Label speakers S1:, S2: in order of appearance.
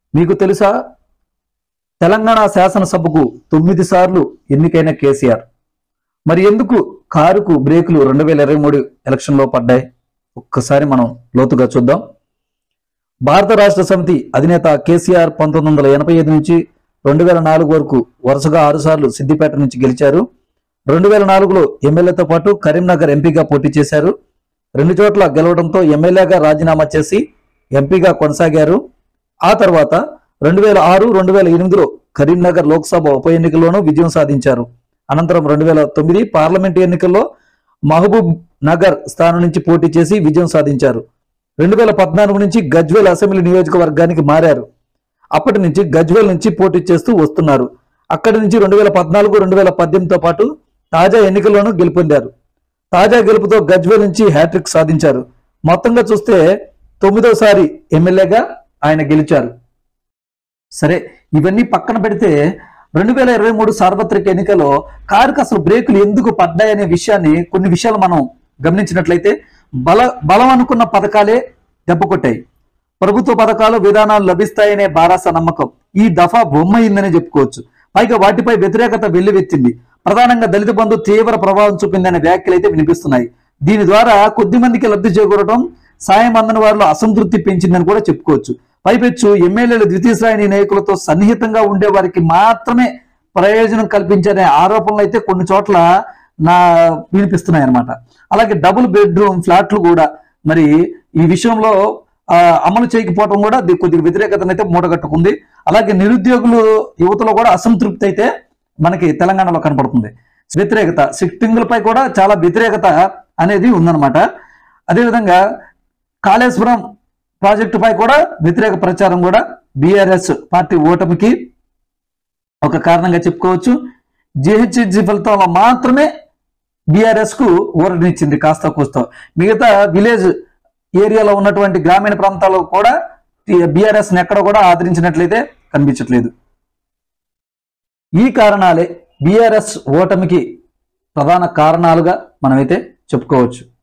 S1: మీకు తెలుసా తెలంగాణ శాసనసభకు తొమ్మిది సార్లు ఎన్నికైన కేసీఆర్ మరి ఎందుకు కారుకు బ్రేకులు రెండు వేల ఇరవై మూడు ఎలక్షన్లో పడ్డాయి ఒక్కసారి మనం లోతుగా చూద్దాం భారత రాష్ట్ర సమితి అధినేత కేసీఆర్ పంతొమ్మిది వందల ఎనభై ఐదు నుంచి రెండు వేల నాలుగు వరకు వరుసగా ఆరు సార్లు సిద్దిపేట నుంచి గెలిచారు రెండు వేల నాలుగులో ఎమ్మెల్యేతో పాటు కరీంనగర్ ఎంపీగా పోటీ చేశారు రెండు చోట్ల గెలవడంతో ఎమ్మెల్యేగా రాజీనామా చేసి ఎంపీగా కొనసాగారు ఆ తర్వాత రెండు వేల ఆరు రెండు వేల ఎనిమిదిలో కరీంనగర్ లోక్సభ ఉప ఎన్నికల్లోనూ విజయం సాధించారు అనంతరం రెండు వేల తొమ్మిది పార్లమెంటు ఎన్నికల్లో మహబూబ్ నగర్ స్థానం నుంచి పోటీ చేసి విజయం సాధించారు రెండు వేల పద్నాలుగు నుంచి గజ్వేల్ అసెంబ్లీ నియోజకవర్గానికి మారారు అప్పటి నుంచి గజ్వేల్ నుంచి పోటీ చేస్తూ వస్తున్నారు అక్కడి నుంచి రెండు వేల పద్నాలుగు రెండు వేల పద్దెనిమిదితో పాటు తాజా ఎన్నికల్లోనూ గెలుపొందారు తాజా గెలుపుతో గజ్వేల్ నుంచి హ్యాట్రిక్ సాధించారు మొత్తంగా చూస్తే తొమ్మిదోసారి ఎమ్మెల్యేగా ఆయన గెలిచారు సరే ఇవన్నీ పక్కన పెడితే రెండు వేల ఇరవై మూడు సార్వత్రిక ఎన్నికల్లో కారుకు అసలు బ్రేకులు ఎందుకు పడ్డాయనే విషయాన్ని కొన్ని విషయాలు మనం గమనించినట్లయితే బల బలం అనుకున్న పథకాలే దెబ్బ కొట్టాయి ప్రభుత్వ పథకాలు విధానాలు లభిస్తాయనే బారాస నమ్మకం ఈ దఫా బొమ్మయిందని చెప్పుకోవచ్చు పైగా వాటిపై వ్యతిరేకత వెల్లువెత్తింది ప్రధానంగా దళిత బంధు తీవ్ర ప్రభావం చూపిందనే వ్యాఖ్యలు అయితే వినిపిస్తున్నాయి దీని ద్వారా కొద్ది మందికి లబ్ధి చేకూరడం సాయం అందని వారిలో అసంతృప్తి పెంచిందని కూడా చెప్పుకోవచ్చు పైపెచ్చు ఎమ్మెల్యేలు ద్వితీయ శ్రేణి నాయకులతో సన్నిహితంగా ఉండే వారికి మాత్రమే ప్రయోజనం కల్పించనే ఆరోపణలు అయితే కొన్ని చోట్ల నా వినిపిస్తున్నాయి అనమాట అలాగే డబుల్ బెడ్రూమ్ ఫ్లాట్లు కూడా మరి ఈ విషయంలో ఆ, అమలు చేయకపోవడం కూడా ది- కొద్దిగా వ్యతిరేకతను అయితే మూటగట్టుకుంది అలాగే నిరుద్యోగులు యువతలో కూడా అసంతృప్తి అయితే మనకి తెలంగాణలో కనపడుతుంది వ్యతిరేకత సిట్టింగులపై కూడా చాలా వ్యతిరేకత అనేది ఉందన్నమాట అదేవిధంగా కాళేశ్వరం ప్రాజెక్టుపై కూడా వ్యతిరేక ప్రచారం కూడా బీఆర్ఎస్ పార్టీ ఓటమికి ఒక కారణంగా చెప్పుకోవచ్చు జిహెచ్ఎస్జి ఫలితంలో మాత్రమే బీఆర్ఎస్ కు ఊరటనిచ్చింది కాస్త కూస్తో మిగతా విలేజ్ ఏరియాలో ఉన్నటువంటి గ్రామీణ ప్రాంతాల్లో కూడా బీఆర్ఎస్ ఎక్కడ కూడా ఆదరించినట్లయితే కనిపించట్లేదు ఈ కారణాలే బీఆర్ఎస్ ఓటమికి ప్రధాన కారణాలుగా మనమైతే చెప్పుకోవచ్చు